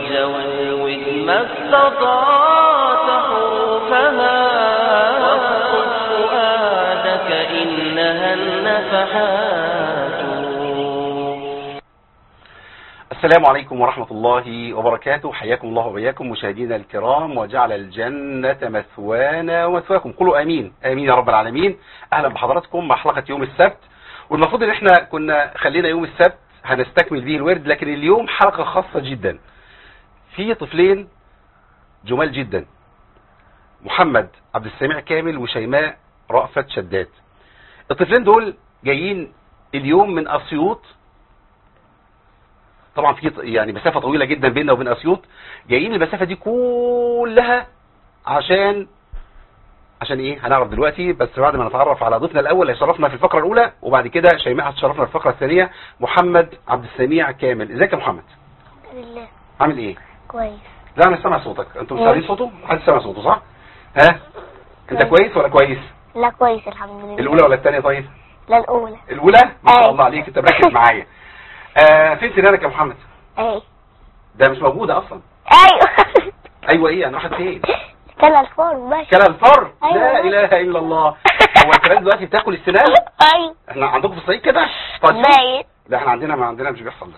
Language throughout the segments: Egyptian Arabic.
وجود ما استطعت حروفها واصقل فؤادك إنها النفحات السلام عليكم ورحمة الله وبركاته حياكم الله وبياكم مشاهدينا الكرام وجعل الجنة مثوانا ومثواكم قولوا آمين آمين يا رب العالمين أهلا بحضراتكم مع حلقة يوم السبت والمفروض ان احنا كنا خلينا يوم السبت هنستكمل به الورد لكن اليوم حلقة خاصة جدا في طفلين جمال جدا محمد عبد السميع كامل وشيماء رأفت شداد الطفلين دول جايين اليوم من أسيوط طبعا في يعني مسافة طويلة جدا بيننا وبين أسيوط جايين المسافة دي كلها عشان عشان ايه هنعرف دلوقتي بس بعد ما نتعرف على ضيفنا الاول هيشرفنا في الفقرة الاولى وبعد كده شيماء هتشرفنا في الفقرة الثانية محمد عبد السميع كامل ازيك يا محمد لله عامل ايه كويس لا انا سامع صوتك انتوا مش سامعين صوته حد سامع صوته صح ها انت كويس ولا كويس لا كويس الحمد لله الاولى ولا الثانيه طيب لا الأولى الاولى ما شاء أي. الله عليك انت مركز معايا آه فين سنانك يا محمد اي ده مش موجوده اصلا ايوه ايوه ايه انا راحت فين كان الفور باشا كلا الفر أيوة. لا اله الا الله هو الكلام دلوقتي بتاكل السنان ايوه احنا عندكم في الصعيد كده طيب باين لا احنا عندنا ما عندنا مش بيحصل ده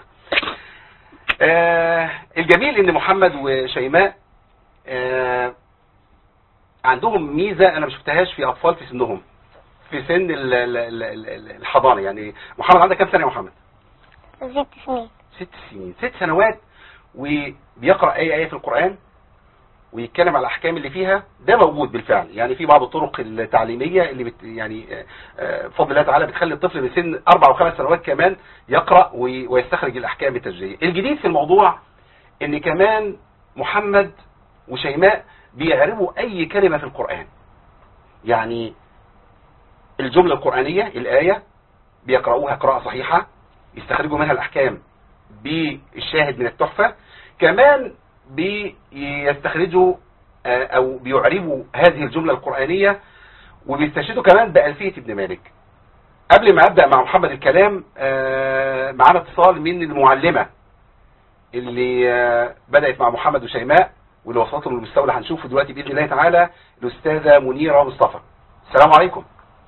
آه الجميل ان محمد وشيماء آه عندهم ميزة انا ما شفتهاش في اطفال في سنهم في سن ال- ال- ال- ال- الحضانة يعني محمد عندك كام سنة يا محمد ست سنين ست سنين ست سنوات وبيقرأ اي آية في القرآن ويتكلم على الاحكام اللي فيها ده موجود بالفعل يعني في بعض الطرق التعليميه اللي بت يعني آه، آه، بفضل الله تعالى بتخلي الطفل من سن اربع وخمس سنوات كمان يقرا وي- ويستخرج الاحكام التشريعيه الجديد في الموضوع ان كمان محمد وشيماء بيعربوا اي كلمه في القران يعني الجمله القرانيه الايه بيقرأوها قراءه صحيحه يستخرجوا منها الاحكام بالشاهد من التحفه كمان بيستخرجوا آه، او بيعربوا هذه الجملة القرآنية وبيستشهدوا كمان بألفية ابن مالك قبل ما أبدأ مع محمد الكلام آه، معانا اتصال من المعلمة اللي آه، بدأت مع محمد وشيماء واللي وصلتهم للمستوى اللي هنشوفه دلوقتي بإذن الله تعالى الأستاذة منيرة مصطفى السلام عليكم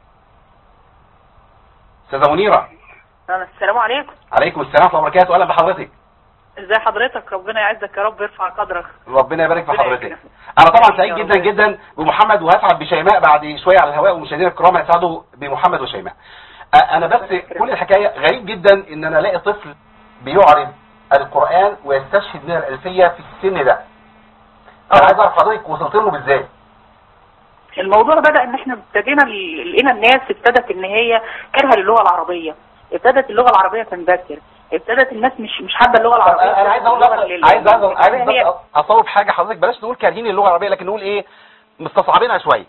أستاذة منيرة السلام عليكم عليكم السلام ورحمة الله وبركاته أهلا بحضرتك ازي حضرتك ربنا يعزك يا رب يرفع قدرك ربنا يبارك في ربنا حضرتك يكرمك. انا طبعا سعيد يا جدا رب. جدا بمحمد وهسعد بشيماء بعد شويه على الهواء ومشاهدينا الكرام هيسعدوا بمحمد وشيماء أ- انا بس كل الحكايه غريب جدا ان انا الاقي طفل بيعرض القران ويستشهد من الالفيه في السن ده انا عايز اعرف حضرتك وصلت له ازاي الموضوع بدأ ان احنا ابتدينا ال- لقينا الناس ابتدت ان هي كارهه للغه العربيه ابتدت اللغه العربيه تندثر ابتدت الناس مش مش حابه اللغه طب العربيه انا عايز اقول اللغة ال- عايز عايز عايز هي- بس اصوب حاجه حضرتك بلاش نقول كارهين اللغه العربيه لكن نقول ايه مستصعبينها شويه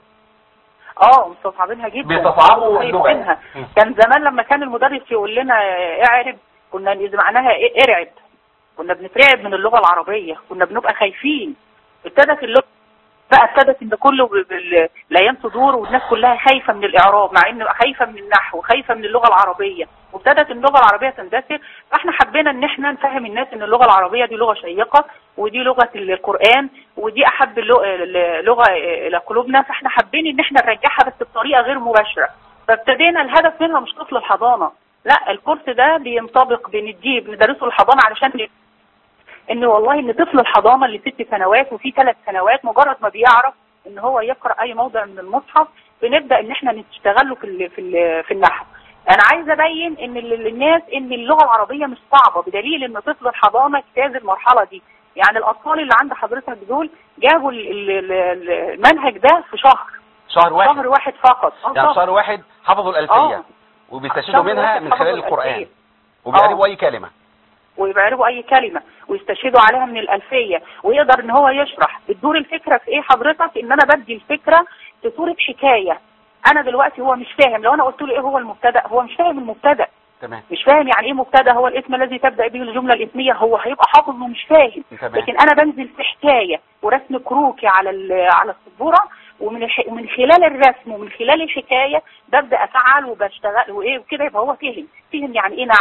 اه مستصعبينها جدا بيستصعبوا اللغة. خايفينها. م. كان زمان لما كان المدرس يقول لنا اعرب كنا إذا معناها إيه ارعب كنا بنترعب من اللغه العربيه كنا بنبقى خايفين ابتدت اللغه بقى ابتدت ان كله ب- بال- الايام تدور والناس كلها خايفه من الاعراب مع ان خايفه من النحو خايفه من اللغه العربيه وابتدت اللغه العربيه تندثر فاحنا حبينا ان احنا نفهم الناس ان اللغه العربيه دي لغه شيقه ودي لغه القران ودي احب اللغ- اللغه الى قلوبنا فاحنا حابين ان احنا نرجعها بس بطريقه غير مباشره فابتدينا الهدف منها مش طفل الحضانه لا الكورس ده بينطبق بنديه بندرسه الحضانه علشان ن- ان والله ان طفل الحضانه اللي ست سنوات وفي ثلاث سنوات مجرد ما بيعرف ان هو يقرا اي موضع من المصحف بنبدا ان احنا نشتغل له في ال في ال في النحو انا عايزه ابين ان ال- للناس ان اللغه العربيه مش صعبه بدليل ان طفل الحضانه اجتاز المرحله دي يعني الاطفال اللي عند حضرتك دول جابوا ال- ال- ال- المنهج ده في شهر شهر واحد شهر واحد فقط آه، يعني شهر. شهر واحد حفظوا الالفيه آه. وبيستشهدوا شهر منها واحد من خلال حفظوا القران الألفية. وبيعرفوا آه. اي كلمه ويعرفوا اي كلمه ويستشهدوا عليها من الالفيه ويقدر ان هو يشرح بتدور الفكره في ايه حضرتك ان انا بدي الفكره في صوره حكايه انا دلوقتي هو مش فاهم لو انا قلت له ايه هو المبتدا هو مش فاهم المبتدا تمام مش فاهم يعني ايه مبتدا هو الاسم الذي تبدا به الجمله الاسميه هو هيبقى حافظ ومش فاهم تمام. لكن انا بنزل في حكايه ورسم كروكي على ال- على السبوره ومن الح... ومن خلال الرسم ومن خلال الحكايه ببدا افعل وبشتغل وايه وكده يبقى هو فهم فهم يعني ايه نعت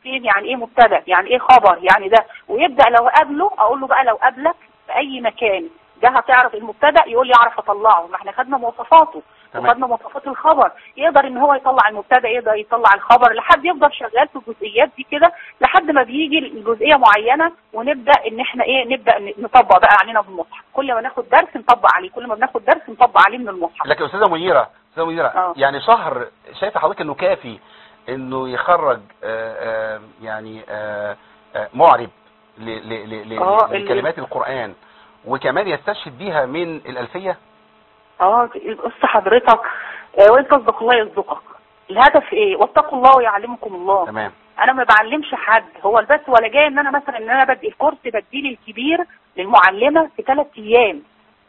فين يعني ايه مبتدا يعني ايه خبر يعني ده ويبدا لو قابله اقول له بقى لو قابلك في اي مكان ده هتعرف المبتدا يقول لي اعرف اطلعه ما احنا خدنا مواصفاته تمام. وخدنا مواصفات الخبر يقدر ان هو يطلع المبتدا يقدر يطلع الخبر لحد يفضل شغال في الجزئيات دي كده لحد ما بيجي الجزئيه معينه ونبدا ان احنا ايه نبدا ن- نطبق بقى علينا بالمصحف كل ما ناخد درس نطبق عليه كل ما بناخد درس نطبق عليه من المصحف لكن استاذه منيره استاذه منيره آه. يعني شهر شايفه حضرتك انه كافي انه يخرج آه، آه، يعني آه، آه، معرب ل- ل- ل- ل- آه، اللي- لكلمات القرآن وكمان يستشهد بيها من الألفية اه بص حضرتك آه، وانت تصدق الله يصدقك الهدف ايه واتقوا الله ويعلمكم الله تمام انا ما بعلمش حد هو بس ولا جاي ان انا مثلا ان انا بدي الكورس بديه للكبير للمعلمه في ثلاث ايام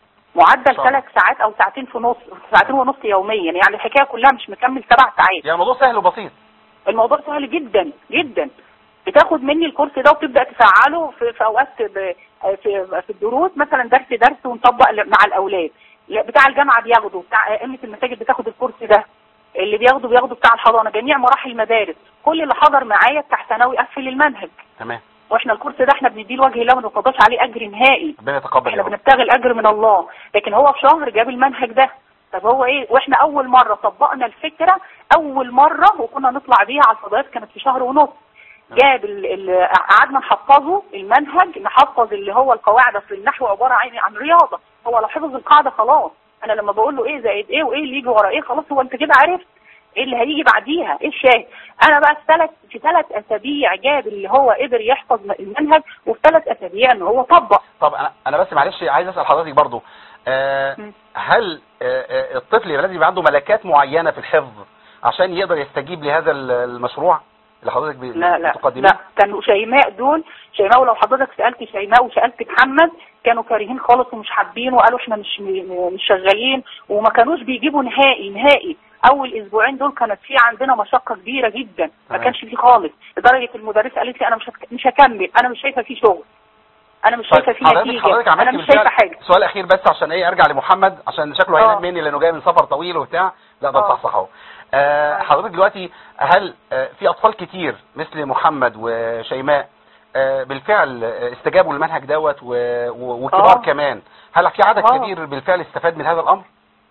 معدل صح. ثلاث ساعات او ساعتين في نص ساعتين ونص يوميا يعني الحكايه كلها مش مكمل سبع ساعات يعني الموضوع سهل وبسيط الموضوع سهل جدا جدا بتاخد مني الكورس ده وتبدا تفعله في, في اوقات ب- في, في الدروس مثلا درس درس ونطبق ل- مع الاولاد لا، بتاع الجامعه بياخده بتاع ائمه المساجد بتاخد الكورس ده اللي بياخده بياخده بتاع الحضانه جميع مراحل المدارس كل اللي حضر معايا بتاع ثانوي قفل المنهج تمام واحنا الكورس ده احنا بنديه لوجه الله ما بنقبضش عليه اجر نهائي ربنا يتقبل يا احنا رب بنبتغي الاجر من الله لكن هو في شهر جاب المنهج ده طب هو ايه واحنا اول مره طبقنا الفكره اول مره وكنا نطلع بيها على الفضائيات كانت في شهر ونص جاب ال- ال- قعدنا نحفظه المنهج نحفظ اللي هو القواعد اصل النحو عباره عن عن رياضه هو لو حفظ القاعده خلاص انا لما بقول له ايه زائد ايه وايه اللي يجي ورا ايه خلاص هو انت كده عرفت ايه اللي هيجي بعديها ايه الشاهد انا بقى في ثلاث في ثلاث اسابيع جاب اللي هو قدر يحفظ المنهج وفي ثلاث اسابيع ان هو طبق طب انا انا بس معلش عايز اسال حضرتك برضو آه م. هل آه آه، الطفل لازم يبقى عنده ملكات معينه في الحفظ عشان يقدر يستجيب لهذا ال- المشروع اللي حضرتك ب- لا لا بتقدميه لا كانوا شيماء دول شيماء ولو حضرتك سالت شيماء وسالت محمد كانوا كارهين خالص ومش حابين وقالوا احنا مش م- مش شغالين وما كانوش بيجيبوا نهائي نهائي اول اسبوعين دول كانت في عندنا مشقه كبيره جدا ما تمام. كانش فيه خالص لدرجه المدرسه قالت لي انا مش هك- مش هكمل انا مش شايفه فيه شغل انا مش شايفه فيه حضرتك نتيجه حضرتك انا عملت مش شايفه بالفعل حاجه سؤال اخير بس عشان ايه ارجع لمحمد عشان شكله آه. هينام مني لانه جاي من سفر طويل وبتاع لا ده آه. صح اهو آه، آه. حضرتك دلوقتي هل آه، في اطفال كتير مثل محمد وشيماء آه، بالفعل آه، استجابوا للمنهج دوت و- و- وكبار آه. كمان هل في عدد آه. كبير بالفعل استفاد من هذا الامر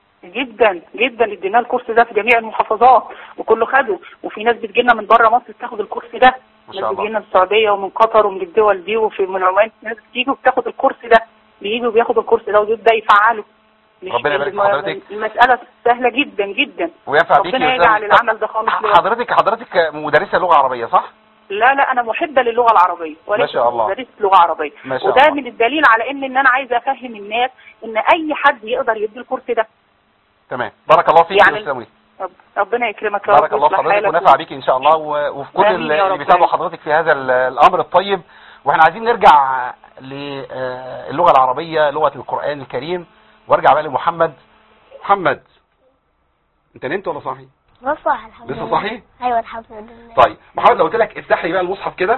جدا جدا ادينا الكورس ده في جميع المحافظات وكله خده وفي ناس بتجيلنا من بره مصر بتاخد الكورس ده ما شاء ناس الله. بتجيلنا من السعوديه ومن قطر ومن الدول دي وفي من عمان ناس بتيجي وبتاخد الكورس ده بيجي وبياخد الكورس ده ويبدا يفعله مش ربنا يبارك في الم- حضرتك. المساله سهله جدا جدا وينفع بيكي ربنا يا يجعل أستاذ؟ العمل ده خالص لله. حضرتك حضرتك مدرسه لغه عربيه صح لا لا انا محبه للغه العربيه ولكن شاء الله. مدرسه لغه عربيه ما شاء وده الله. من الدليل على ان ان انا عايزه افهم الناس ان اي حد يقدر يدي الكورس ده تمام بارك الله فيك يعني يا أستاذ منير. رب- ربنا يكرمك يا رب بارك الله في ويصلح حضرتك حالك ونفع بيك ان شاء الله و- وفي كل آمين اللي يا اللي رب. بيتابعوا حضرتك في هذا ال- الامر الطيب واحنا عايزين نرجع للغه العربيه لغه القران الكريم وارجع بقى لمحمد محمد انت نمت ولا صاحي بصح الحمد لسه لله صاحي؟ ايوه الحمد لله طيب محمد لو قلت لك افتح لي بقى المصحف كده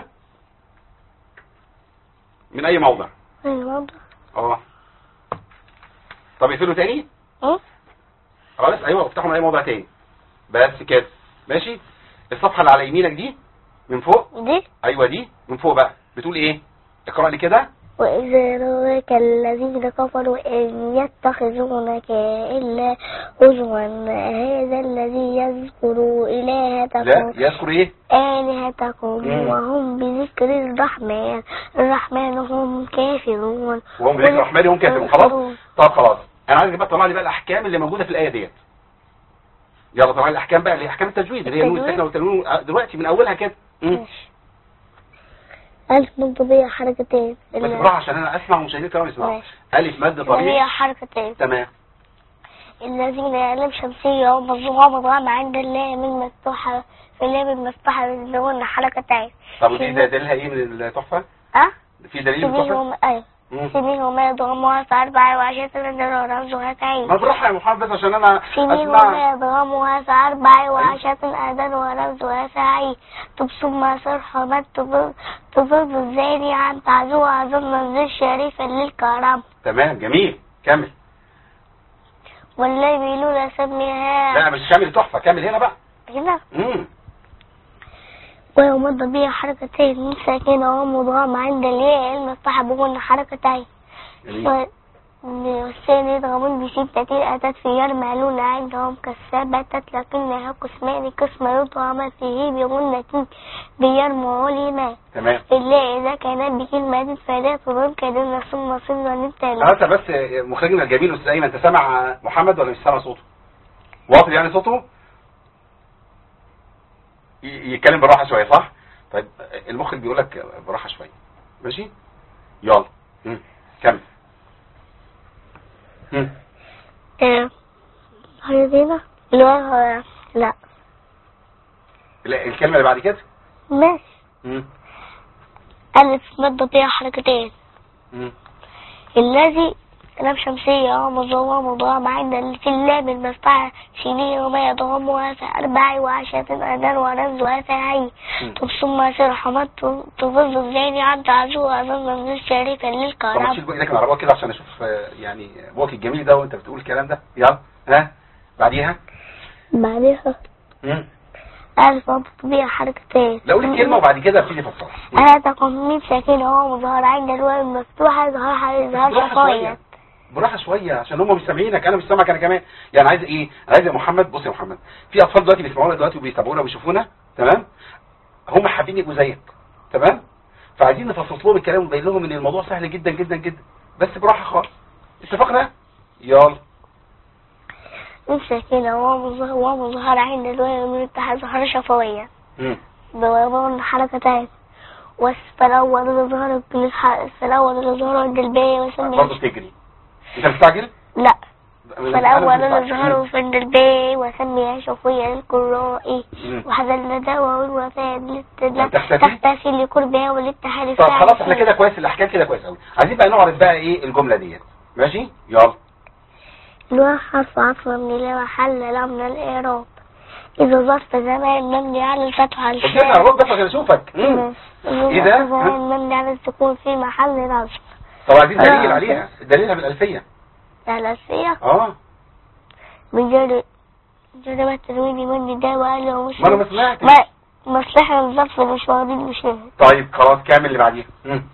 من اي موضع ايوه اه طب اقفله تاني ايه خلاص ايوه افتحه من اي موضع تاني بس كده ماشي الصفحه اللي على يمينك دي من فوق دي ايوه دي من فوق بقى بتقول ايه اقرا لي كده وإذا رأيك الذين كفروا إن يتخذونك إلا هزوا هذا الذي يذكر لا إلهتكم يذكر ايه آلهتكم مم. وهم بذكر الرحمن الرحمن هم كافرون وهم بذكر الرحمن هم كافرون خلاص كافرون. طب خلاص انا عايزك بقى تطلع لي بقى الاحكام اللي موجوده في الايه ديت يلا طلع لي الاحكام بقى اللي هي احكام التجويد اللي هي نون التجويد؟ الساكنه والتنوين آه، دلوقتي من اولها كده مم. ماشي ألف مد طبيعي حركتين بس براحه عشان انا اسمع ومشاهدين الكرام يسمعوا ماشي. الف مد هي طبيعي حركتين تمام الذين يعلم شمسية ومضغوطة مضغام عند الله من مفتوحة في اللام المفتوحة يدلون حركتين طب ودي ده دليلها ايه من التحفه أه في دليل من التحفه سميهم أيوة مم. سميهم يضغمها في أربع وعشرة نجر ورمزها تعين ما براحه يا محمد بس عشان انا سميهم اسمع يضغمها في أربع وعشرة أذان ورمزها سعي تبصم ما صرح مد تضرب الزاني عن تعزوها ظن ذي شريفا للكرم تمام جميل كمل والذي لولا سميها لا مش كامل تحفه كمل هنا بقى هنا امم ويمد بها حركتين من ساكنة ومضغمة عند الياء المصطحبهن حركتين جميل والثاني يضغمون بستة أتت في يرملون عندهم كالثبتت لكنها قسمان قسم يضغم فيه بغنة بيرموا لما تمام إلا إذا كان بكلمة فلا تضم كدون ثم صلة للتالي خلاص بس مخرجنا الجميل استاذ ايمن انت سامع محمد ولا مش سامع صوته واصل يعني صوته ي- يتكلم بالراحه شويه صح طيب المخرج بيقول لك بالراحه شويه ماشي يلا مم. كمل مم. آه، هيدينا اللي هو لا لا، الكلمه اللي بعد كده ماشي مم. ألف مادة فيها حركتين مم. الذي لام شمسية ومضوى مضوى عند في اللام المفتاح سنين وما يضغمها فأربع وعشرة أذان ورمزها فهي مم. ثم سرحمت تفض الزين عن تعزوها أظن من شريكا طب للكرم تشيل ايدك من العربيه كده عشان اشوف آه، يعني ابوك الجميل ده وانت بتقول الكلام ده يلا ها بعديها بعدها مم. ألف مادة فيها حركتين لا قول الكلمه وبعد كده ابتدي افسرها ألا تكون ميم ساكنة ومظهر عند الواو المفتوحة ظهرها إظهار بالراحه شفاية شويه بالراحه شويه عشان هم مش سامعينك انا مش سامعك انا كمان يعني عايز ايه انا عايز يا محمد بص يا محمد في اطفال دلوقتي بيسمعونا دلوقتي وبيتابعونا وبيشوفونا تمام هم حابين يبقوا زيك تمام فعايزين نفصص لهم الكلام ونبين لهم ان الموضوع سهل جدا جدا جدا بس براحه خالص اتفقنا يلا ميم ساكنة ومظهر ومظهر عند الواو المفتوحة ظهر شفوية مم. بيضون حركتين والأول الظهر فالأول الظهر عند الباء برضه وسمي بتجري انت مستعجل لا فالأول أنا مش الظهر مستعجل. عند الباء وسمي شفوية للقراء مم. وهذا الندوة والوفاء تختفي؟ تختفي لقربها وللتحالف طب خلاص احنا كده كويس الاحكام كده كويس قوي عايزين بقى نعرض بقى ايه الجمله ديت ماشي يلا الواو حرف عطف من لا محل له من الإعراب إذا ظرف زمان مبني على الفتح على قلت لنا الفاء رد بس عشان اشوفك مم. إذا إيه ده؟ ظرف زمان مبني على السكون في محل نصب طب عايزين دليل آه. عليها دليلها بالالفيه ثلاثية اه من جر جرب التنوين من ده وقال له مش ما انا ما سمعتش ما مصلحة الظرف مش واخدين المشاهد طيب خلاص كامل اللي بعديه مم.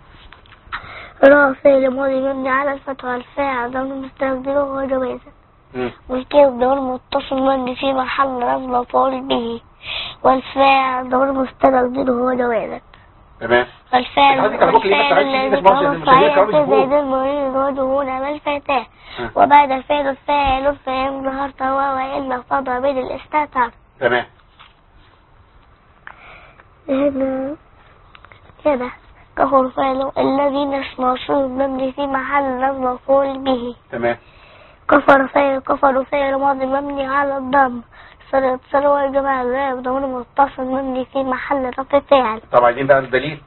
راء فعل ماضي مبني على الفتح والفاء ضمن مستقبله وجوازا مم. والكاف دور متصل مبني في محل نصب مفعول به والفاء دور مستقبله وجوازا تمام والفعل حضرتك على بكرة ليه بس والفعل عايز الذي تجيب اسمه عشان قام المشاهدين صحيح كانوا بيشوفوه. زيد المريض وجهه ما الفتاة ها. وبعد فعل الفاعل فإن ظهرت هو وإلا فضى بين الاستتر تمام هنا كده كفر فعل الذين موصول مبني في محل نصب مفعول به تمام كفر فعل كفر فعل ماضي مبني على الضم صار اتصال والجماعة لا ضمير متصل مبني في محل رفع فاعل طب عايزين بقى الدليل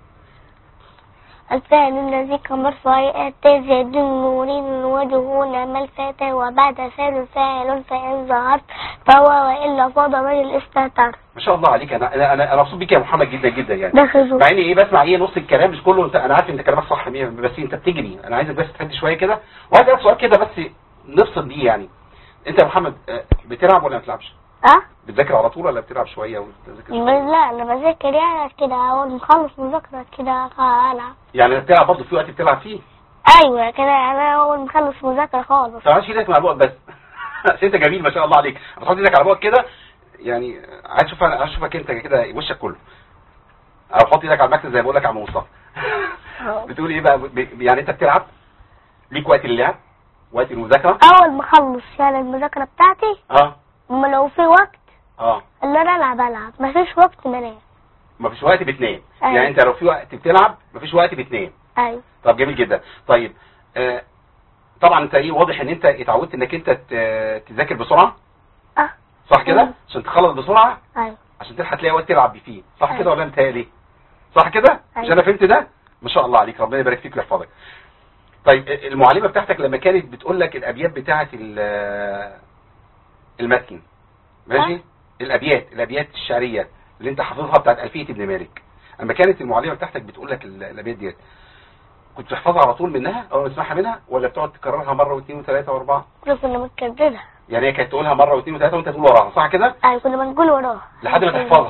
الفعل الذي كمرفوع أتى زيد نورين وجهه نعم الفتى وبعد فعل فاعل فإن ظهرت فهو وإلا فضى من الاستتر ما شاء الله عليك انا انا انا أنا مبسوط بيك يا محمد جدا جدا يعني ده خزو مع اني ايه بسمع ايه نص الكلام مش كله انت انا عارف انت كلامك صح 100% بس انت بتجري انا عايزك بس تهدي شويه كده وعايز اسالك سؤال كده بس نفصل بيه يعني انت يا محمد آه، بتلعب ولا ما بتلعبش أه؟ بتذاكر على طول ولا بتلعب شويه وتذاكر بس شوية؟ لا أنا بذاكر يعني كده أول ما أخلص مذاكرة كده ألعب يعني بتلعب برضه في وقت بتلعب فيه أيوة كده أنا أول ما أخلص مذاكرة خالص ما تعملش ايدك مع بوقك بس عشان انت جميل ما شاء الله عليك هتحط ايدك على بوقك كده يعني عايز اشوف عايز اشوفك انت كده وشك كله او حط ايدك على المكتب زي ما بقول لك يا عم مصطفى بتقول ايه بقى ب- يعني انت بتلعب ليك وقت اللعب وقت المذاكره أول ما أخلص يعني المذاكرة بتاعتي اه أما لو في وقت اه اللي أنا ألعب ألعب مفيش وقت ما أنام مفيش وقت بتنام أيوة. يعني انت لو في وقت بتلعب مفيش وقت بتنام أيوة طب جميل جدا طيب آه طبعا انت ايه واضح ان انت اتعودت انك انت ت- تذاكر بسرعه أه صح كده مم. عشان تخلص بسرعه أيوة عشان تلحق تلاقي وقت تلعب فيه صح أيوة. كده ولا انت ليه صح كده مش أيوة. انا فهمت ده ما شاء الله عليك ربنا يبارك فيك ويحفظك طيب المعلمه بتاعتك لما كانت بتقول لك الابيات بتاعه ال- المتن ماشي أه. الابيات الابيات الشعريه اللي انت حافظها بتاعت الفيه ابن مالك اما كانت المعلمه بتاعتك بتقول لك ال- الابيات ديت كنت بتحفظها على طول منها او تسمعها منها ولا بتقعد تكررها مره واثنين وثلاثه واربعه كنا كنا بنكررها يعني هي كانت تقولها مره واثنين وثلاثه وانت تقول وراها صح كده أيوة كنا بنقول وراها لحد ما تحفظها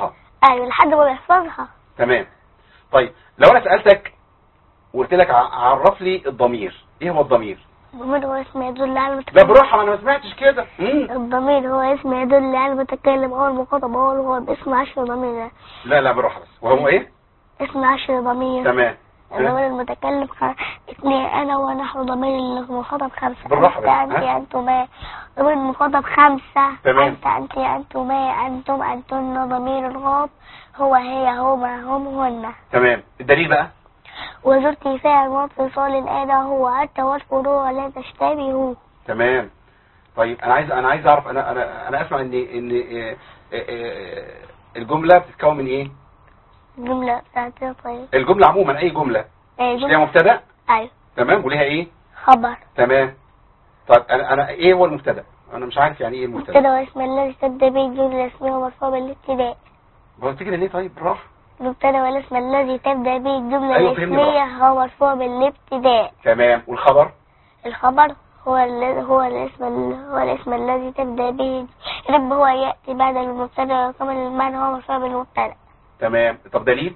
ايوه لحد ما بيحفظها تمام طيب لو انا سألتك وقلت لك ع- عرف لي الضمير ايه هو الضمير الضمير هو اسم يدل على لا المتكلم بالراحة انا ما سمعتش كده مم. الضمير هو اسم يدل على المتكلم او المخاطب او الغائب اسم عشر ضمير لا لا بالراحة بس وهو ايه اسم عشر ضمير تمام الضمير المتكلم خ... اثنين انا ونحن ضمير المخاطب خمسة بالراحة انت بس، انت ها؟ انتما ضمير المخاطب خمسة تمام. انت انت انتما انتم انتن ضمير الغاب هو هي هما هم هن تمام الدليل بقى وزرت فاعل واتصال انا هو انت والفروع لا تشتبه تمام طيب انا عايز انا عايز اعرف انا انا انا اسمع ان ان آه، آه، آه، الجملة بتتكون من ايه جملة بتاعتها طيب الجملة عموما اي جملة ايه مش ليها جملة مبتدا ايوه تمام وليها ايه خبر تمام طيب انا انا ايه هو المبتدا انا مش عارف يعني ايه المبتدا مبتدا واسم الذي تبدا به الجملة الاسمية مرفوع بالابتداء هو تيجي ليه طيب بالراحه المبتدا والاسم الذي تبدا به الجملة أيوة، فهمني الاسمية هو مرفوع بالابتداء تمام والخبر الخبر هو الذي هو الاسم ال- هو الاسم الذي تبدا به رب هو ياتي بعد المبتدا ويكمل المعنى هو مرفوع بالمبتدا تمام طب دليل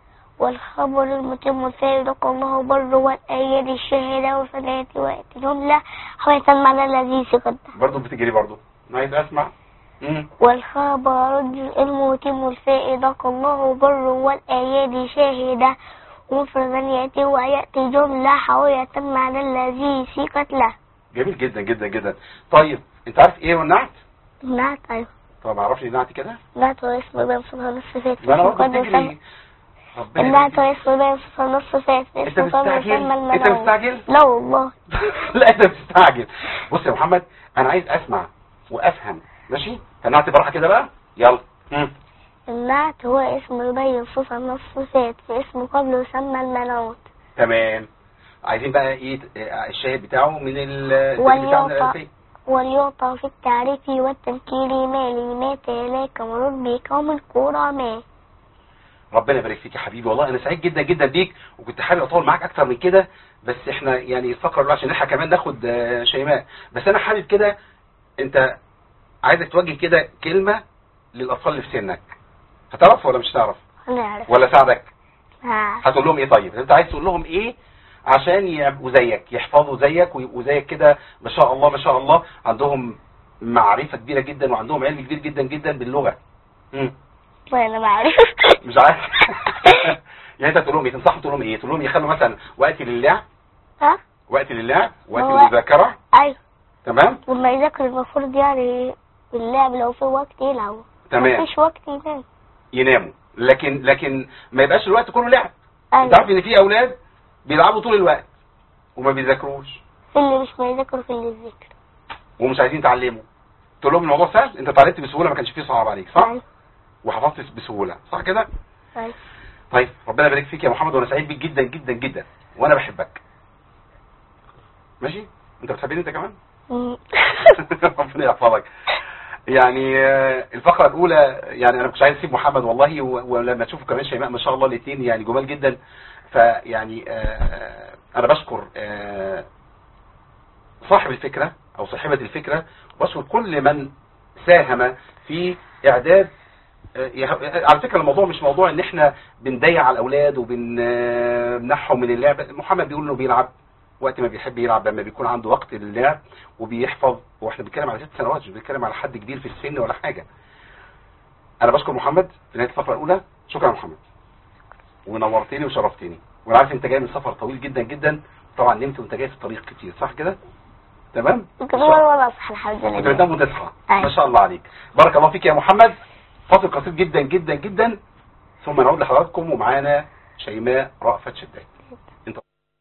والخبر المتم الثاني لك الله بر والآيات الشاهدة والفنات ويأتي جملة حوية المعنى الذي سقط برضه بتجري برضه انا عايز اسمع امم والخبر المتم الفائد لك الله بر والآيات شاهدة ومفردا يأتي ويأتي جملة حوية المعنى الذي سقط له جميل جدا جدا جدا طيب انت عارف ايه هو النعت نعت أيوه طب اعرف لي نعت كده نعت هو اسم بين صفة نص فات ما انا اسم برضه قد بتجري يسمى ربنا النعت يهديك. هو اسم بين صفة نص فات انت اسم قد مستعجل يسمى انت المنعوت مستعجل لا والله لا انت مستعجل بص يا محمد انا عايز اسمع وافهم ماشي هنعت براحه كده بقى يلا مم. النعت هو اسم يبين صفة من الصفات في اسم قبله يسمى المنعوت تمام عايزين بقى ايه اه، الشاهد بتاعه من ال الدليل واليوطا. بتاعنا الأساسي. وليعطى في التعريف والتنكير ما لما تلاك مرور بقوم الكورة ما ربنا يبارك فيك يا حبيبي والله انا سعيد جدا جدا بيك وكنت حابب اطول معاك اكتر من كده بس احنا يعني الفقره الاولى عشان احنا كمان ناخد اه، شيماء بس انا حابب كده انت عايزك توجه كده كلمه للاطفال اللي في سنك هتعرف ولا مش هتعرف هنعرف ولا ساعدك ها. هتقول لهم ايه طيب انت عايز تقول لهم ايه عشان يبقوا زيك يحفظوا زيك ويبقوا زيك كده ما شاء الله ما شاء الله عندهم معرفة كبيرة جدا وعندهم علم كبير جدا جدا باللغة مم. وانا ما عارف مش عارف يعني انت تقول لهم ايه تنصحهم تقول لهم ايه تقول لهم يخلوا مثلا وقت للعب ها وقت للعب وقت هو- للمذاكرة ايوه تمام لما يذاكر المفروض يعني اللعب لو في وقت يلعب تمام مفيش وقت ينام يناموا لكن لكن ما يبقاش الوقت كله لعب انت ايوه عارف ان في اولاد بيلعبوا طول الوقت وما بيذاكروش في اللي مش ما يذاكر في اللي يذاكر ومش عايزين يتعلموا تقول لهم الموضوع سهل انت اتعلمت بسهوله ما كانش فيه صعب عليك صح ايوه وحفظت بسهوله صح كده ايوه طيب ربنا يبارك فيك يا محمد وانا سعيد بيك جدا جدا جدا وانا بحبك ماشي انت بتحبني انت كمان مم. ربنا يحفظك يعني آه، الفقره الاولى يعني انا كنت عايز اسيب محمد والله و- ولما تشوفوا كمان شيماء ما شاء الله الاثنين يعني جمال جدا فيعني آه، انا بشكر آه، صاحب الفكره او صاحبه الفكره واشكر كل من ساهم في اعداد آه، يه- على فكره الموضوع مش موضوع ان احنا بنضيع على الاولاد وبنمنعهم من اللعب محمد بيقول انه بيلعب وقت ما بيحب يلعب لما بيكون عنده وقت للعب وبيحفظ واحنا بنتكلم على ست سنوات مش بنتكلم على حد كبير في السن ولا حاجه انا بشكر محمد في نهايه الفقره الاولى شكرا يا محمد ونورتني وشرفتني وانا عارف انت جاي من سفر طويل جدا جدا طبعا نمت وانت جاي في الطريق كتير صح كده تمام كمان وانا اصحى الحمد انت لله بتنام وتصحى أيوة. ما شاء الله عليك بارك الله فيك يا محمد فاصل قصير جدا جدا جدا ثم نعود لحضراتكم ومعانا شيماء رأفت شداد انت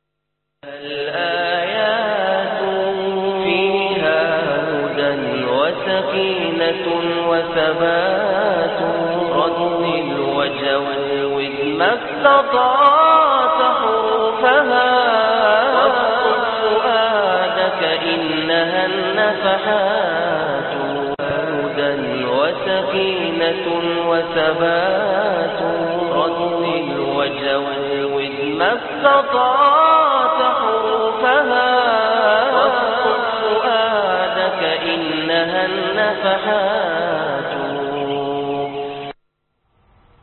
الآيات فيها هدى وسكينة وثبات رتل وجود ما استطعت حروفها واصطف فؤادك إنها النفحات هدى وسكينة وثبات رتل وجود ما استطعت حروفها واصطف فؤادك إنها النفحات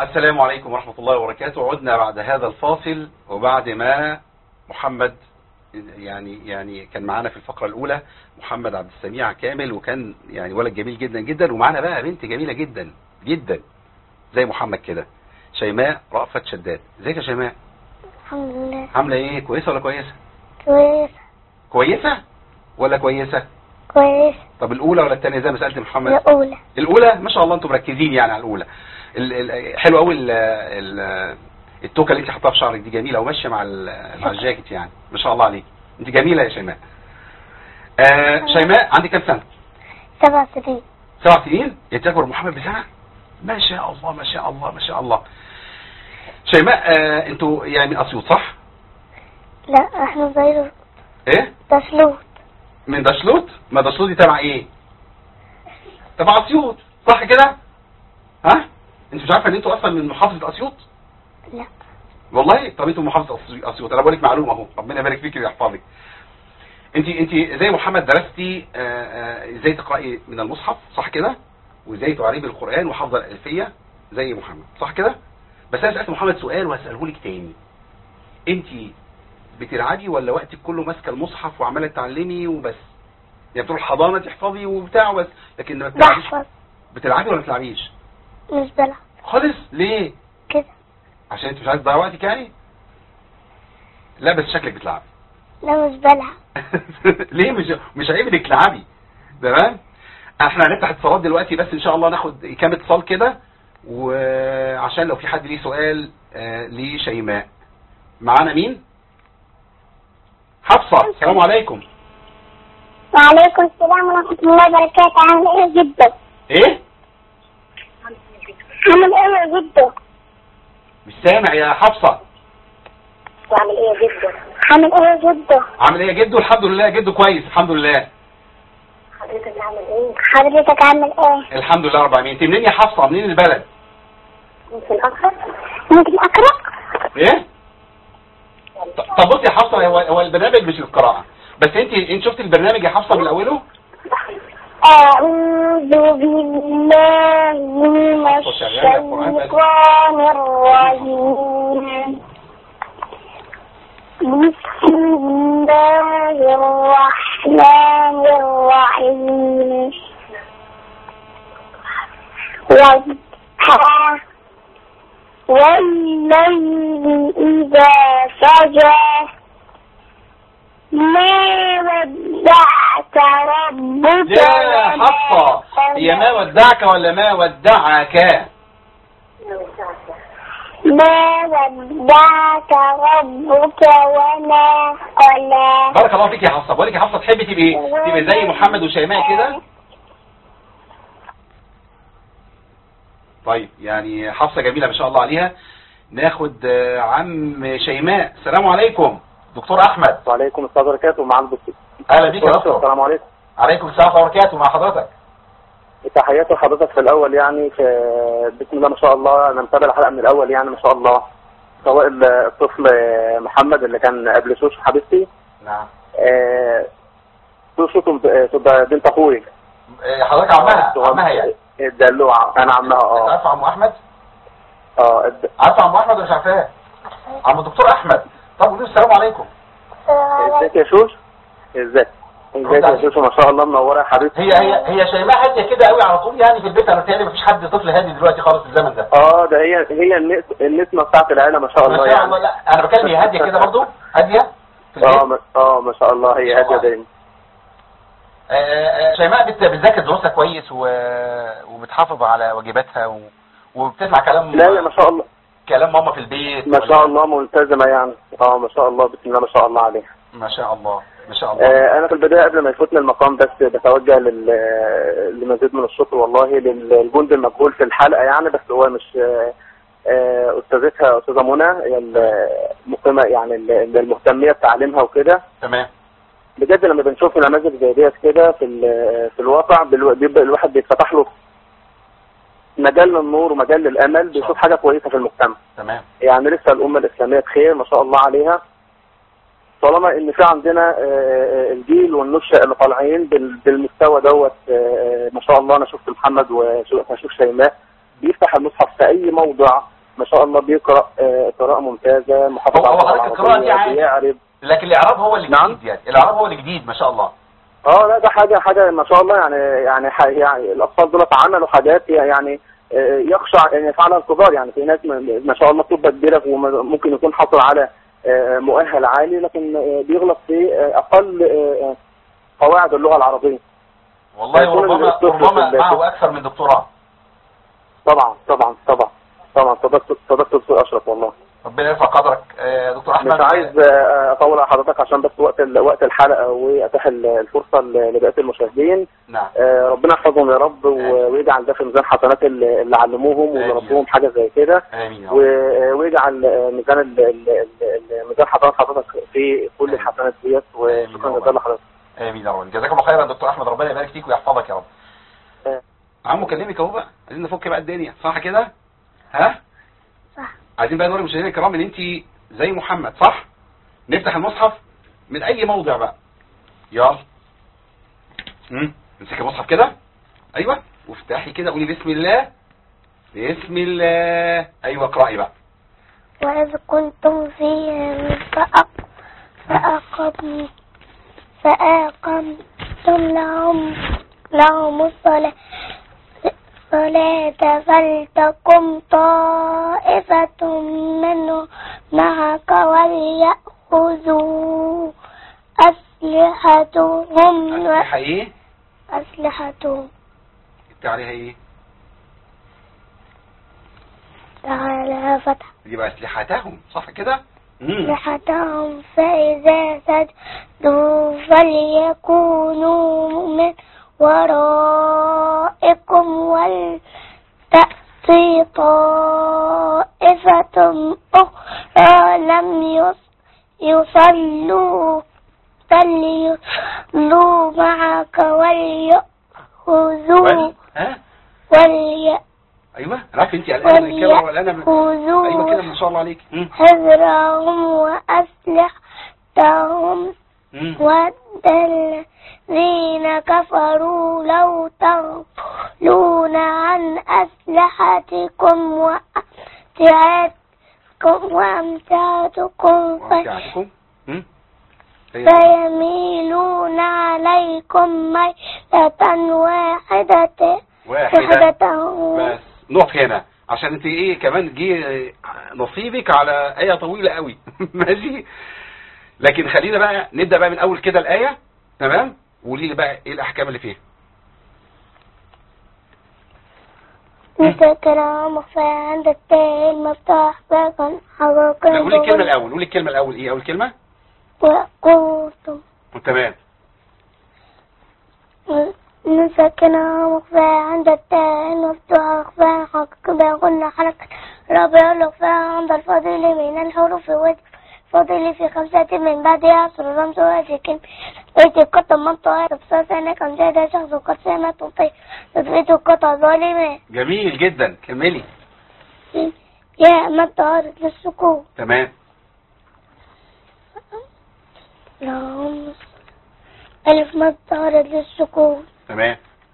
السلام عليكم ورحمة الله وبركاته عدنا بعد هذا الفاصل وبعد ما محمد يعني يعني كان معانا في الفقرة الأولى محمد عبد السميع كامل وكان يعني ولد جميل جدا جدا ومعانا بقى بنت جميلة جدا جدا زي محمد كده شيماء رأفت شداد ازيك يا شيماء الحمد لله عاملة ايه كويسة ولا كويسة كويس كويسة ولا كويسة كويس طب الأولى ولا الثانية زي ما سألت محمد الأولى الاولى ما شاء الله انتم مركزين يعني على الاولى ال- ال- حلو قوي ال- ال- التوكه اللي انت حاطاها في شعرك دي جميله وماشيه مع ال- مع الجاكيت يعني ما شاء الله عليك انت جميله يا شيماء آه شيماء عندك كام سنه سبع سنين سبع سنين انت اكبر من محمد بسنه ما شاء الله ما شاء الله ما شاء الله شيماء آه انتوا يعني من اسيوط صح لا احنا صغير ايه تسلوت من دشلوت ما دشلوت دي تبع ايه تبع اسيوط صح كده ها انت مش عارفه ان انتوا اصلا من محافظه اسيوط لا والله طب انتوا محافظه أسي- اسيوط انا بقول لك معلومه اهو ربنا يبارك فيك ويحفظك انت انت زي محمد درستي آه، آه، ازاي تقراي من المصحف صح كده وازاي تعربي القران وحافظه الالفيه زي محمد صح كده بس انا سالت محمد سؤال وهساله لك تاني انت بتلعبي ولا وقتك كله ماسكه المصحف وعماله تتعلمي وبس يعني بتروح الحضانه تحفظي وبتاع وبس لكن ما بتلعبيش بحفظ بتلعبي ولا ما بتلعبيش مش بلعب خالص ليه كده عشان انت مش عايز تضيع وقتك يعني لا بس شكلك بتلعبي لا مش بلعب ليه مش مش عيب انك تلعبي تمام احنا هنفتح اتصالات دلوقتي بس ان شاء الله ناخد كام اتصال كده وعشان لو في حد ليه سؤال آه لشيماء معانا مين حفصة السلام عليكم وعليكم السلام ورحمة الله وبركاته عامل ايه جدا ايه عامل ايه جدا مش سامع يا حفصة وعامل ايه جدا عامل ايه جدا عامل ايه يا جدو الحمد لله يا جدو كويس الحمد لله حضرتك عامل ايه حضرتك عامل ايه الحمد لله رب العالمين انت منين يا حفصة منين البلد ممكن اقرا ممكن اقرا ايه ط- طب بصي يا حفصة هو هو البرنامج مش القراءة بس انت انت شفت البرنامج يا حفصة من اوله أعوذ بالله من الشيطان الرجيم بسم الله الرحمن الرحيم والضحى والليل إذا سجى ما ودعك ربك يا وما حفصة هي ما ودعك ولا ما ودعك ما ودعك ربك وما قلى بارك الله فيك يا حفصة بقول لك يا حفصة تحبي تبقي تبقي زي محمد وشيماء كده طيب يعني حفصة جميلة ما شاء الله عليها ناخد آه، عم شيماء السلام عليكم دكتور احمد وعليكم السلام وبركاته مع الدكتور اهلا بيك يا دكتور السلام عليكم عليكم السلام ورحمة الله وبركاته مع حضرتك تحياتي لحضرتك في الاول يعني في بسم الله ما شاء الله انا متابع الحلقه من الاول يعني ما شاء الله سواء الطفل محمد اللي كان قبل سوسو حبيبتي نعم آه، سوسو تب- تبقى بنت اخوي آه، حضرتك عمها عمها يعني الدلوعه انا عمها انت اه عارفه عم احمد اه الد- عارفه عم احمد ولا مش عارفاه عم الدكتور احمد طب قولوا السلام عليكم ازيك يا شوش ازيك ازيك يا شوشو ما شاء الله منوره يا حبيبتي هي هي هي شيماء هاديه كده قوي على طول يعني في البيت انا بتهيألي مفيش حد طفل هادي دلوقتي خالص في الزمن ده اه ده هي هي النس- النسمه بتاعت العيله ما شاء الله ما شاء يعني الله لا انا بتكلم هي هاديه كده برضو هاديه في اه البيت ما- اه ما شاء الله هي ما شاء هاديه الله. دايما آه، آه، شيماء بت- بتذاكر دروسها كويس و... وبتحافظ على واجباتها و... وبتسمع كلام لا يا ما شاء الله كلام ماما في البيت ما شاء الله ملتزمة يعني اه ما شاء الله بسم الله ما شاء الله عليها ما شاء الله ما شاء الله آه انا في البداية قبل ما يفوتني المقام بس بتوجه لل لمزيد من الشكر والله للجند المجهول في الحلقة يعني بس هو مش آه، آه، استاذتها استاذة منى هي المقيمة يعني ال- المهتمية بتعليمها وكده تمام بجد لما بنشوف نماذج زي ديت كده في ال- في الواقع بالو- بيبقى الواحد بيتفتح له مجال للنور ومجال للامل بيشوف حاجة كويسة في المجتمع تمام يعني لسه الأمة الإسلامية بخير ما شاء الله عليها طالما إن في عندنا آه، الجيل والنشأ اللي طالعين بال- بالمستوى دوت آه، ما شاء الله أنا شفت محمد وشوف شيماء بيفتح المصحف في أي موضع ما شاء الله بيقرا آه، قراءه ممتازه محافظ هو- هو على حضرتك القراءة دي العربية، عادي. بيعرف لكن الاعراب هو اللي نعم. جديد يعني الاعراب هو اللي جديد ما شاء الله اه لا ده حاجه حاجه ما شاء الله يعني يعني ح- يعني الاطفال دول عملوا حاجات يعني آه، يخشع ان يفعلها الكبار يعني في ناس ما- ما شاء الله طب كبيره وممكن يكون حصل على آه، مؤهل عالي لكن آه، بيغلط في آه، اقل آه، آه، قواعد اللغه العربيه والله يكون ربما الطفل ربما في ال- معه اكثر من دكتوراه طبعا طبعا طبعا طبعا صدقت صدقت دكتور اشرف والله ربنا يرفع قدرك آه، دكتور احمد مش عايز آه، اطول على حضرتك عشان بس وقت ال- وقت الحلقه واتاح ال- الفرصه ل- لبقيه المشاهدين نعم آه، ربنا يحفظهم يا رب و- آمين. ويجعل ده في ميزان حسنات اللي اللي علموهم واللي آمين. ربوهم حاجه زي كده امين يا رب. و- ويجعل آه، ميزان ال- ال- ال- ال- ميزان حسنات حضرتك في كل آمين. الحسنات ديت آمين وشكرا يا رب. جزيلا لحضرتك امين يا رب جزاكم الله خيرا دكتور احمد ربنا يبارك فيك ويحفظك يا رب آه. عمو كلمك اهو بقى عايزين نفك بقى الدنيا صح كده ها صح عايزين بقى نوري المشاهدين الكرام ان انت زي محمد صح نفتح المصحف من اي موضع بقى يلا امم امسكي المصحف كده ايوه وافتحي كده قولي بسم الله بسم الله ايوه اقراي بقى وإذ كنتم فيهم فأق... فأقم... فأقمتم لهم لهم الصلاة الصلاة فلتقم طائفة منهم معك وليأخذوا أسلحتهم اسلحه ايه وأسلحتهم انت عليها ايه تعالى فتح دي بقى اسلحتهم صح كده امم أسلحتهم فإذا سجدوا فليكونوا من ورائكم ولتأتي طائفة أخرى لم يص- يصلوا فليصلوا معك وليأخذوا وال ها وليأخذوا ايوه انا عارف انت قلقانه من الكاميرا ولا انا ايوه كده ما شاء الله عليك مم. حذرهم وأسلحتهم مم. ود الذين كفروا لو تغفلون عن أسلحتكم وأمتعتكم وأمتعتكم في- وامتعتكم مم. هي- فيميلون عليكم ميلة واحدة واحدة واحدة بس نقف هنا عشان انت ايه كمان جه نصيبك على آية طويلة قوي ماشي لكن خلينا بقى نبدأ بقى من اول كده الآية تمام وقولي لي بقى ايه الاحكام اللي فيها مذكرة مخفى عند التاء المفتوح باقا حقيقة لا قولي الكلمة الاول قولي الكلمة الاول ايه اول كلمة وقلتم تمام مسكنة مخفى عند التاء المفتوحة مخفى حقيقة باقا حركة رابع مخفى عند الفاضل من الحروف والفاضل في خمسة من بعدها عشر رمز وسكن ويتي قطع منطقة تفصيل ثانية كم جاء شخص قد سمع تطير تثبيت قطع ظالمة جميل جدا كملي يا ما تعرض للسكون تمام لهم ألف ما تعرض للسكون تمام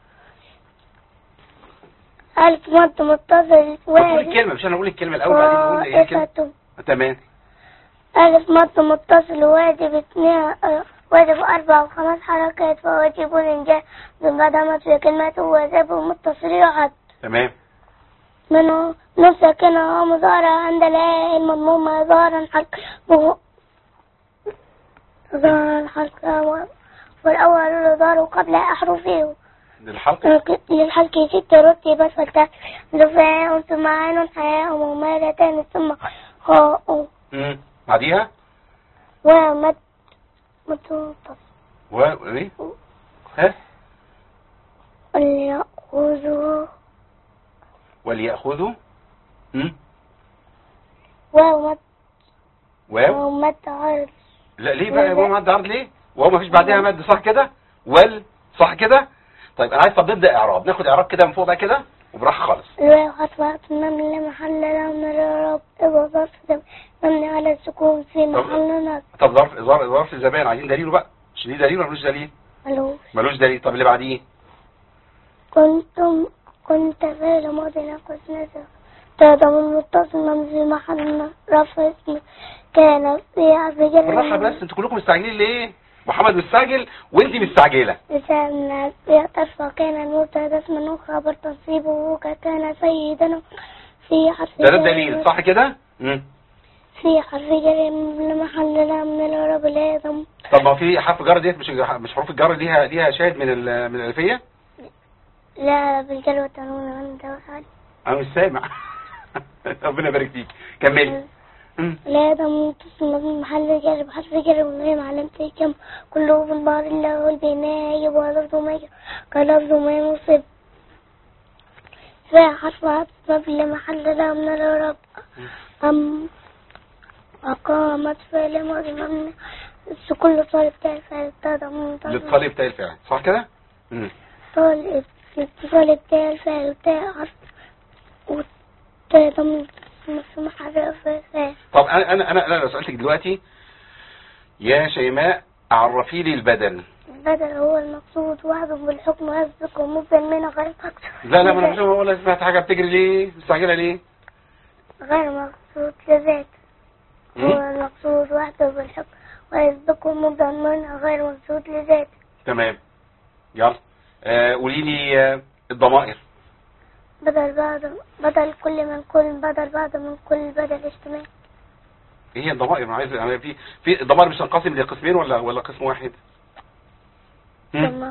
ألف مد متصل طب قولي واحد الكلمة مش انا اقول الكلمة الاول بعدين اقول ايه الكلمة طائفة تمام ألف مد متصل واجب اثنين واجب أربع وخمس حركات فواجب إنجاز من بعد ما في كلمة واجب متصل يحد تمام منه نسكنها مضارع عند لا المضمومة ظاهرا حلق ظاهرا حلق والأول ظهر قبل أحرفه للحلقة للحلق ست رتبت فالتاء دفاع ثم عين حياء ومالتان ثم خاء امم بعديها ومد متوسط و ايه ها وليأخذوا وليأخذوا امم ومد واو ومد عرض لا ليه بقى يا ماما مد عرض ليه وهو مفيش بعدها مد صح كده وال صح كده طيب انا عايز طب نبدا اعراب ناخد اعراب كده من فوق بقى كده وبراحه خالص الواو خطوات النمل محل له من الرب إذا ظرف زم- مبني على السكون في محل نصب طب ظرف ظرف ظرف الزمان عايزين دليله بقى مش ليه دليل ولا ملوش دليل ملوش ملوش دليل طب اللي بعديه كنتم كنت فعل ماضي ناقص نسخ تضم متصل في محل رفع اسم كان في حرف بالراحه جر بس انتوا كلكم مستعجلين ليه محمد مستعجل وانت مستعجله لسان يعطف وكان المبتدا اسما وخبر تنصيبه كان سيدا في حرف ده ده جر دليل صح كده مم. في حرف جر من محل لا من العرب لازم طب ما في حرف جر ديت مش مش حروف الجر ليها ليها شاهد من ال- من الالفيه لا بالجر والتنوين وانت وحد انا مش سامع ربنا يبارك فيك كملي مم. لا دم تصل من محل جر بحرف جر وهي علامة كم كله في البحر إلا هو البناء يبقى لفظ ما كلفظ ما ينصب فيها حرف عطف مبني محل لا من العرب أم أقامت فعل ماضي مبني كل طالب تاء فعل تضم للطالب بتاع الفعل صح كده مم. طالب طالب تاء الفعل تاء حرف وتاء ضم في محل فعل طب انا انا انا انا لو سالتك دلوقتي يا شيماء عرفي لي البدل البدل هو المقصود وحده بالحكم يسبق ومبدل من غير مقصود لا لا ما انا مش ولا سمعت حاجه بتجري ليه مستعجله ليه غير مقصود لذات هو مم. المقصود وحده بالحكم ويسبق مبدل من غير مقصود لذات تمام يلا آه، قولي لي آه، الضمائر بدل بعض بدل كل من كل بدل بعض من كل بدل اجتماع ايه هي الضمائر انا عايز انا في في الضمائر مش هنقسم لقسمين ولا ولا قسم واحد مم. ثم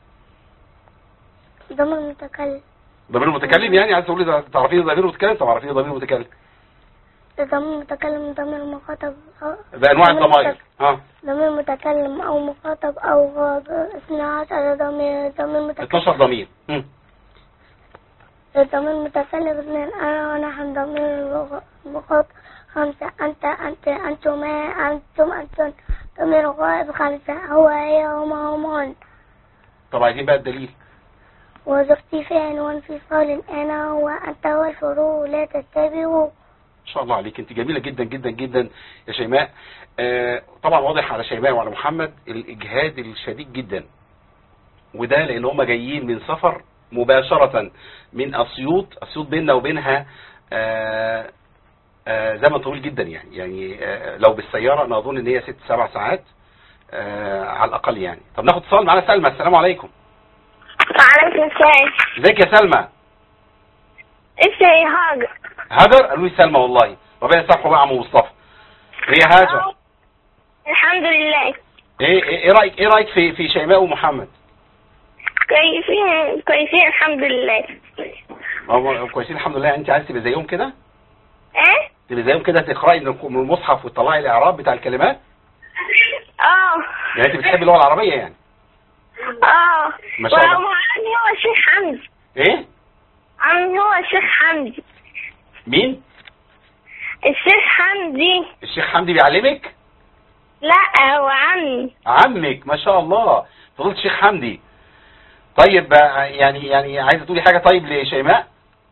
ضمن المتكلم ضمير المتكلم يعني عايز تقولي ده- تعرفين ضمير المتكلم طب عارفين ضمير المتكلم ضمن المتكلم ضمير مخاطب أو- ده انواع ضمير الضمائر متك- ها ضمير متكلم أو مخاطب أو غاضب اثنى عشر ضمير ضمير متكلم 12 ضمير مم. الضمير المتكلم اثنين أنا ونحن ضمير مخاطب خمسة أنت أنت أنتما أنتم أنتم ضمير غائب خمسة هو هي هما همان طب عايزين بقى الدليل وذو اختفاء وانفصال أنا وأنت والفروق لا تتبعوا ان شاء الله عليك انت جميله جدا جدا جدا يا شيماء آه طبعا واضح على شيماء وعلى محمد الاجهاد الشديد جدا وده لان هم جايين من سفر مباشره من اسيوط اسيوط بيننا وبينها آه آه زمن طويل جدا يعني يعني آه لو بالسياره انا اظن ان هي ست سبع ساعات آه على الاقل يعني طب ناخد اتصال معانا سلمى السلام عليكم وعليكم السلام ازيك يا سلمى اسمي هاجر هاجر قالوا لي سلمى والله ربنا يسامحه بقى يا عم مصطفى هي هاجر الحمد لله ايه ايه إيه رايك ايه رايك في في شيماء ومحمد كويسين كويسين الحمد لله هم كويسين الحمد لله انت عايز تبقى زيهم كده ايه تبقى زيهم كده تقراي من من المصحف وتطلعي الاعراب بتاع الكلمات اه يعني انت بتحبي اللغه العربيه يعني اه ما شاء الله. وعمي هو الشيخ حمدي ايه عمي هو الشيخ حمدي مين الشيخ حمدي الشيخ حمدي بيعلمك لا هو عمي عمك ما شاء الله فضلت الشيخ حمدي طيب بقى يعني يعني عايزه تقولي حاجه طيب لشيماء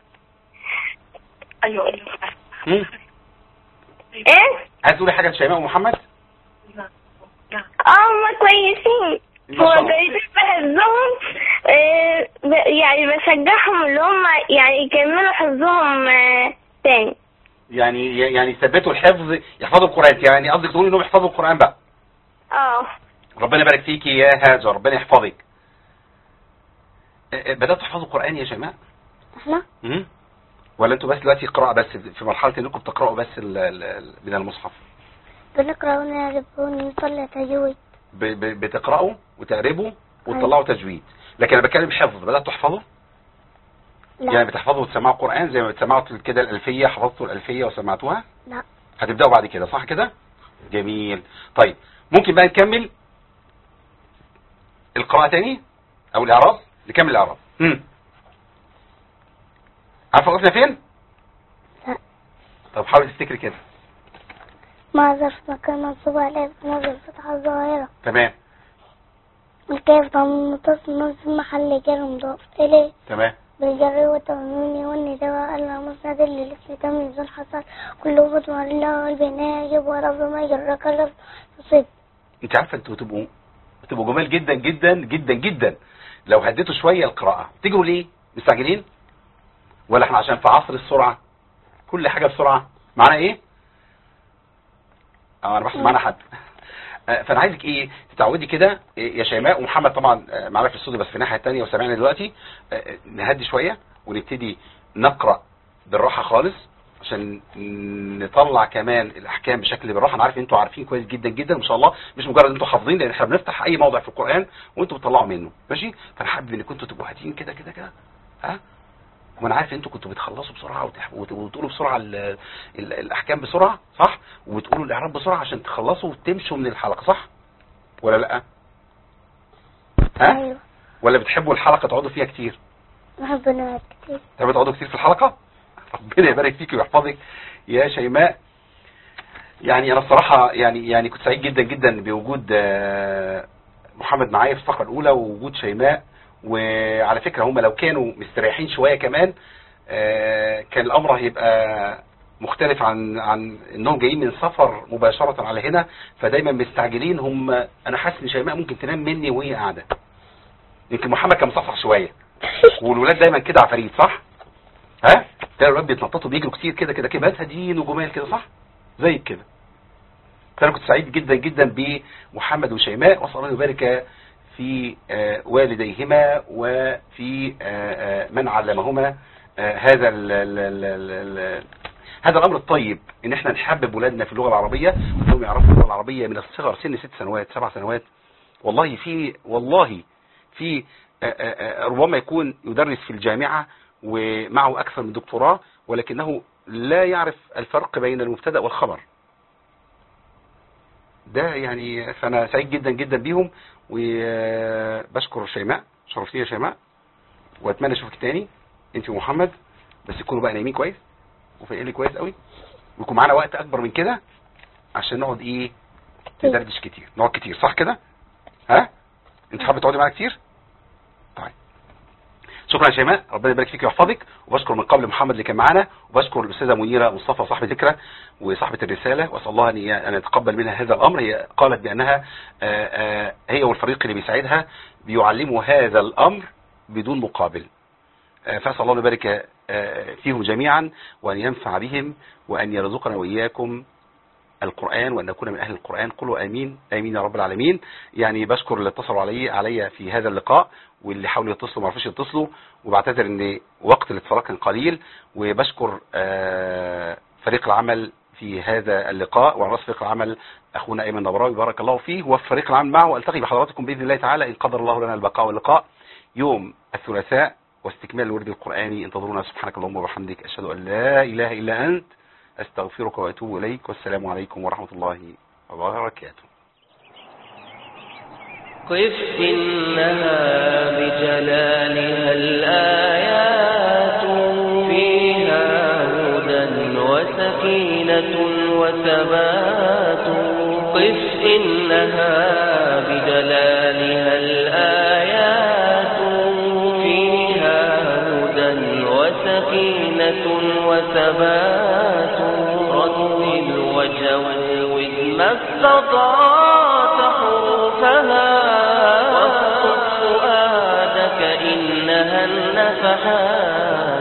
ايوه هم؟ ايه عايزه تقولي حاجه لشيماء ومحمد اه هما كويسين ما هو شاء الله. كويسين بحفظهم آه، ب- يعني بشجعهم اللي هم يعني يكملوا حفظهم آه، تاني يعني يعني يثبتوا الحفظ يحفظوا القران يعني قصدك تقولي انهم يحفظوا القران بقى اه ربنا يبارك فيكي يا هاجر ربنا يحفظك اه، اه، بدأتوا تحفظوا القرآن يا شيماء احنا مم؟ ولا انتوا بس دلوقتي قراءة بس في مرحلة انكم بتقرأوا بس ال- ال- ال- من المصحف بنقرأ ونعرف ونصلي تجويد ب- ب- بتقرأوا وتقربوا وتطلعوا تجويد لكن انا بتكلم حفظ بدأتوا تحفظوا يعني لا بتحفظوا وتسمعوا القرآن زي ما بتسمعوا كده الألفية حفظتوا الألفية وسمعتوها لا هتبدأوا بعد كده صح كده جميل طيب ممكن بقى نكمل القراءة تاني او الاعراب نكمل الاعراب هم. عارفه وقفنا فين لا طب حاول تفتكري كده ما ظرف مكان منصوب عليه بنظر فتحة ظاهرة تمام الكيف ضم متصل في محل جر مضاف إليه تمام بالجر والتنوين والنداء ألا مسند للاسم تمييز حصل كل خطوة لله والبناء يجب ولفظ ما يجر كلفظ تصيب انت عارفه انتوا تبقوا تبقوا جمال جدا جدا جدا جدا لو هديتوا شويه القراءه تجروا ليه مستعجلين ولا احنا عشان في عصر السرعه كل حاجة بسرعة معانا ايه اه انا بحسب معانا حد آه، فانا عايزك ايه تتعودي كده إيه، يا شيماء ومحمد طبعا آه، معانا في الاستوديو بس في الناحيه الثانيه وسامعنا دلوقتي آه، نهدي شويه ونبتدي نقرا بالراحه خالص عشان نطلع كمان الاحكام بشكل بالراحه انا عارف ان انتوا عارفين كويس جدا جدا ما شاء الله مش مجرد انتوا حافظين لان احنا بنفتح اي موضع في القران وانتوا بتطلعوا منه ماشي فانا حابب ان كنتوا تبقوا هاديين كده كده كده ها وانا عارف انتوا كنتوا بتخلصوا بسرعه وتح- وت- وتقولوا بسرعه ال ال الاحكام بسرعه صح وبتقولوا الاعراب بسرعه عشان تخلصوا وتمشوا من الحلقه صح ولا لا ها ايوه ولا بتحبوا الحلقه تقعدوا فيها كتير بحب نوع كتير تحبوا تقعدوا كتير في الحلقه ربنا يبارك فيك ويحفظك يا شيماء يعني انا الصراحه يعني يعني كنت سعيد جدا جدا بوجود آه، محمد معايا في الفقره الاولى ووجود شيماء وعلى فكره هم لو كانوا مستريحين شويه كمان آه، كان الامر هيبقى مختلف عن عن انهم جايين من سفر مباشره على هنا فدايما مستعجلين هم انا حاسس ان شيماء ممكن تنام مني وهي قاعده يمكن محمد كان مصفح شويه والولاد دايما كده عفاريت صح ها تلاقي الولاد بيتنططوا بيجروا كتير كده كده كده بس هاديين وجمال كده صح زي كده فانا كنت سعيد جدا جدا بمحمد وشيماء واسال الله يبارك في آه، والديهما وفي آه، آه، من علمهما آه، هذا ال ال ال ال ال هذا الامر الطيب ان احنا نحبب ولادنا في اللغه العربيه وانهم يعرفوا اللغه العربيه من الصغر سن ست سنوات سبع سنوات والله في والله في آه، آه، آه، ربما يكون يدرس في الجامعه ومعه اكثر من دكتوراه ولكنه لا يعرف الفرق بين المبتدا والخبر ده يعني فانا سعيد جدا جدا بيهم وبشكر شيماء شرفتيني يا شيماء واتمنى اشوفك تاني انت ومحمد بس تكونوا بقى نايمين كويس وفايقين لي كويس قوي ويكون معانا وقت اكبر من كده عشان نقعد ايه ندردش كتير نقعد كتير صح كده ها انت حابه تقعدي معانا كتير طيب شكرا يا شيماء ربنا يبارك فيك ويحفظك وبشكر من قبل محمد اللي كان معانا وبشكر الاستاذه منيره مصطفى صاحبه ذكرى وصاحبه الرساله واسال الله ان ي- ان يتقبل منها هذا الامر هي قالت بانها آه، آه، هي والفريق اللي بيساعدها بيعلموا هذا الامر بدون مقابل آه، فاسال الله ان يبارك آه، فيهم جميعا وان ينفع بهم وان يرزقنا واياكم القرآن وأن نكون من أهل القرآن قولوا آمين آمين يا رب العالمين يعني بشكر اللي اتصلوا علي علي في هذا اللقاء واللي حاولوا يتصلوا ما عرفوش يتصلوا وبعتذر ان وقت الاتصال كان قليل وبشكر آه، فريق العمل في هذا اللقاء وعلى رأس فريق العمل اخونا ايمن نبراوي بارك الله فيه وفي فريق العمل معه والتقي بحضراتكم باذن الله تعالى ان قدر الله لنا البقاء واللقاء يوم الثلاثاء واستكمال الورد القرآني انتظرونا سبحانك اللهم وبحمدك اشهد ان لا اله الا انت استغفرك واتوب اليك والسلام عليكم ورحمة الله وبركاته قف إنها بجلالها الآيات فيها هدى وسكينة وثبات قف إنها بجلالها الآيات فيها هدى وسكينة وثبات رتل وجود ما استطعت حروفها واخطف فؤادك إنها النفحات